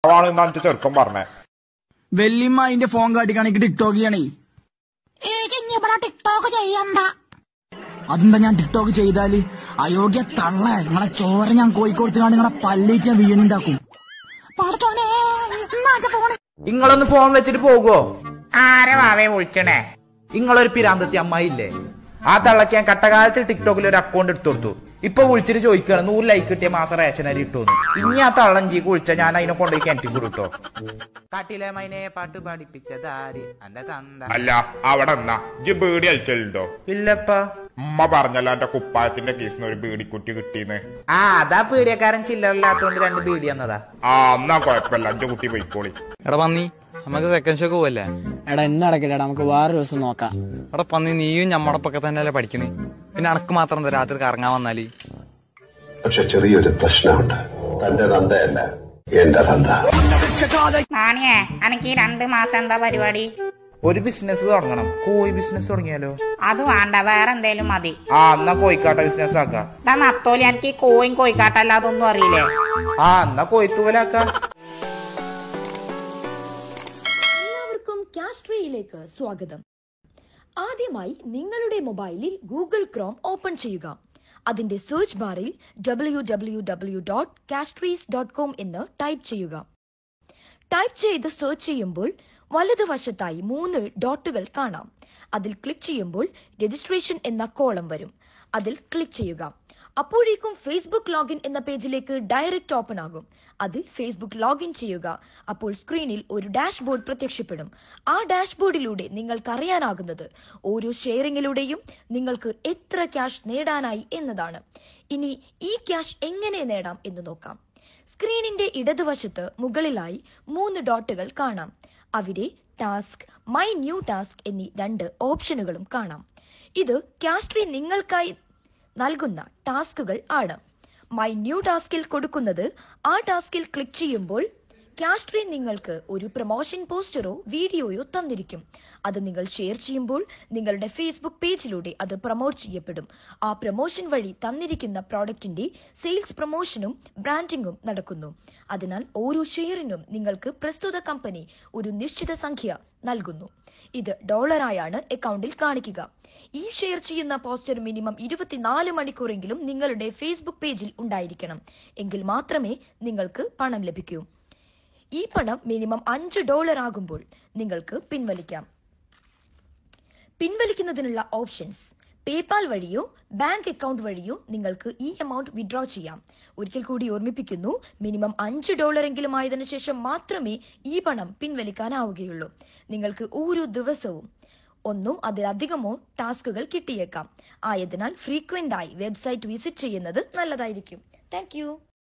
ആണ് എന്നാ എന്റെ ചെറുക്കൻ പറഞ്ഞേ വെല്ലിമ്മ അതിന്റെ ഫോൺ കാട്ടിക്കാണെങ്കിൽ ടിക്ടോക്ക് ചെയ്യണേ ടിക്ടോക്ക് ചെയ്യണ്ട അതെന്താ ഞാൻ ടിക്ടോക്ക് ചെയ്താല് അയോഗ്യ തള്ള നിങ്ങളെ ചോര ഞാൻ കോഴിക്കോട് കാണി നിങ്ങളെ പല്ലേറ്റ് ഞാൻ വീണുണ്ടാക്കും പഠിച്ചോനെ എന്നാ എന്റെ ഫോണ് ഇങ്ങളൊന്ന് ഫോൺ വെച്ചിട്ട് പോകുവോ ആരെ വാവേ വിളിച്ചണേ ഇങ്ങളൊരു പിരാന്തത്തി അമ്മായില്ലേ ആ തള്ളക്ക് ഞാൻ കട്ടകാലത്തിൽ ടിക്ടോക്കിൽ ഒരു അക്കൗണ്ട് എടുത്തു കൊടുത്തു ഇപ്പൊ വിളിച്ചിട്ട് ചോദിക്കുകയാണ് നൂറ് ലൈക്ക് കിട്ടിയ മാസം റേഷൻ അരി ഇട്ടോന്ന് ഇനി ആ തള്ളം ജീക്ക് വിളിച്ച ഞാൻ അതിനെ കൊണ്ടുപോയി കിണറ്റി കൂടിട്ടോ കാട്ടിലെ മൈനെ പാട്ട് പഠിപ്പിച്ചതാര് എന്റെ തന്ത അല്ല അവിടെ എന്നാ ഇജ്ജ് ബീഡി അയച്ചലുണ്ടോ ഇല്ലപ്പാ ഉമ്മ പറഞ്ഞല്ലോ എന്റെ കുപ്പായത്തിന്റെ കേസിന് ഒരു ബീഡിക്കുട്ടി കിട്ടീന്ന് ആ അതാ പീഡിയക്കാരൻ ചില്ലറില്ലാത്തോണ്ട് രണ്ട് പീഡി എന്നതാ ആ എന്നാ കൊഴപ്പല്ല എന്റെ കുട്ടി പോയിക്കോളി എടാ പന്നി നമുക്ക് സെക്കൻഡ് ഷോക്ക് പോവല്ലേ എടാ ഇന്ന് നടക്കില്ലടാ നമുക്ക് വേറെ ദിവസം നോക്കാം എടാ പന്നി നീയും ഞമ്മടൊപ്പൊക്കെ തന്നെയല്ലേ പഠിക്കണേ പിന്നെ അനക്ക് മാത്രം എന്താ രാത്രി കറങ്ങാൻ വന്നാല് പക്ഷെ ചെറിയൊരു പ്രശ്നമുണ്ട് തന്റെ തന്തയല്ല എന്റെ തന്ത നാണിയേ അനക്ക് ഈ രണ്ട് മാസം എന്താ പരിപാടി ഒരു ബിസിനസ് തുടങ്ങണം കോഴി ബിസിനസ് തുടങ്ങിയാലോ അത് വേണ്ട വേറെ എന്തേലും മതി ആ എന്നാ കോഴിക്കാട്ട ബിസിനസ് ആക്കാം ഇതാ നത്തോലി എനിക്ക് ഈ കോയും കോയിക്കാട്ടല്ലാതൊന്നും അറിയില്ലേ ആ എന്നാ കോഴിത്തൂവലാക്കാം എല്ലാവർക്കും കാസ്ട്രിയിലേക്ക് സ്വാഗതം ആദ്യമായി നിങ്ങളുടെ മൊബൈലിൽ ഗൂഗിൾ ക്രോം ഓപ്പൺ ചെയ്യുക അതിന്റെ സെർച്ച് ബാറിൽ W W W dot Castries dot com എന്ന് ടൈപ്പ് ചെയ്യുക ടൈപ്പ് ചെയ്ത് സെർച്ച് ചെയ്യുമ്പോൾ വലതുവശത്തായി മൂന്ന് ഡോട്ടുകൾ കാണാം അതിൽ ക്ലിക്ക് ചെയ്യുമ്പോൾ രജിസ്ട്രേഷൻ എന്ന കോളം വരും അതിൽ ക്ലിക്ക് ചെയ്യുക അപ്പോഴേക്കും ഫേസ്ബുക്ക് ലോഗിൻ എന്ന പേജിലേക്ക് ഡയറക്റ്റ് ഓപ്പൺ ആകും അതിൽ ഫേസ്ബുക്ക് ലോഗിൻ ചെയ്യുക അപ്പോൾ സ്ക്രീനിൽ ഒരു ഡാഷ്ബോർഡ് പ്രത്യക്ഷപ്പെടും ആ ഡാഷ്ബോർഡിലൂടെ നിങ്ങൾക്ക് അറിയാനാകുന്നത് ഓരോ ഷെയറിങ്ങിലൂടെയും നിങ്ങൾക്ക് എത്ര ക്യാഷ് നേടാനായി എന്നതാണ് ഇനി ഈ ക്യാഷ് എങ്ങനെ നേടാം എന്ന് നോക്കാം സ്ക്രീനിന്റെ ഇടതുവശത്ത് മുകളിലായി മൂന്ന് ഡോട്ടുകൾ കാണാം അവിടെ ടാസ്ക് മൈ ന്യൂ ടാസ്ക് എന്നീ രണ്ട് ഓപ്ഷനുകളും കാണാം ഇത് കാസ്ട്രി നിങ്ങൾക്കായി നൽകുന്ന ടാസ്കുകൾ ആണ് മൈ ന്യൂ ടാസ്കിൽ കൊടുക്കുന്നത് ആ ടാസ്കിൽ ക്ലിക്ക് ചെയ്യുമ്പോൾ കാസ്ട്രി നിങ്ങൾക്ക് ഒരു പ്രൊമോഷൻ പോസ്റ്ററോ വീഡിയോയോ തന്നിരിക്കും അത് നിങ്ങൾ ഷെയർ ചെയ്യുമ്പോൾ നിങ്ങളുടെ ഫേസ്ബുക്ക് പേജിലൂടെ അത് പ്രൊമോട്ട് ചെയ്യപ്പെടും ആ പ്രൊമോഷൻ വഴി തന്നിരിക്കുന്ന പ്രോഡക്റ്റിന്റെ സെയിൽസ് പ്രൊമോഷനും ബ്രാൻഡിംഗും നടക്കുന്നു അതിനാൽ ഓരോ ഷെയറിനും നിങ്ങൾക്ക് പ്രസ്തുത കമ്പനി ഒരു നിശ്ചിത സംഖ്യ നൽകുന്നു ഇത് ഡോളറായാണ് അക്കൗണ്ടിൽ കാണിക്കുക ഈ ഷെയർ ചെയ്യുന്ന പോസ്റ്റർ മിനിമം ഇരുപത്തിനാല് മണിക്കൂറെങ്കിലും നിങ്ങളുടെ ഫേസ്ബുക്ക് പേജിൽ ഉണ്ടായിരിക്കണം എങ്കിൽ മാത്രമേ നിങ്ങൾക്ക് പണം ലഭിക്കൂ ഈ പണം മിനിമം അഞ്ച് ഡോളർ ആകുമ്പോൾ നിങ്ങൾക്ക് പിൻവലിക്കാം പിൻവലിക്കുന്നതിനുള്ള ഓപ്ഷൻസ് പേപാൽ വഴിയോ ബാങ്ക് അക്കൗണ്ട് വഴിയോ നിങ്ങൾക്ക് ഈ എമൗണ്ട് വിഡ്രോ ചെയ്യാം ഒരിക്കൽ കൂടി ഓർമ്മിപ്പിക്കുന്നു മിനിമം അഞ്ച് ഡോളർ എങ്കിലും ആയതിനു ശേഷം മാത്രമേ ഈ പണം പിൻവലിക്കാനാവുകയുള്ളൂ നിങ്ങൾക്ക് ഓരോ ദിവസവും ഒന്നോ അതിലധികമോ ടാസ്കുകൾ കിട്ടിയേക്കാം ആയതിനാൽ ഫ്രീക്വന്റ് ആയി വെബ്സൈറ്റ് വിസിറ്റ് ചെയ്യുന്നത് നല്ലതായിരിക്കും താങ്ക്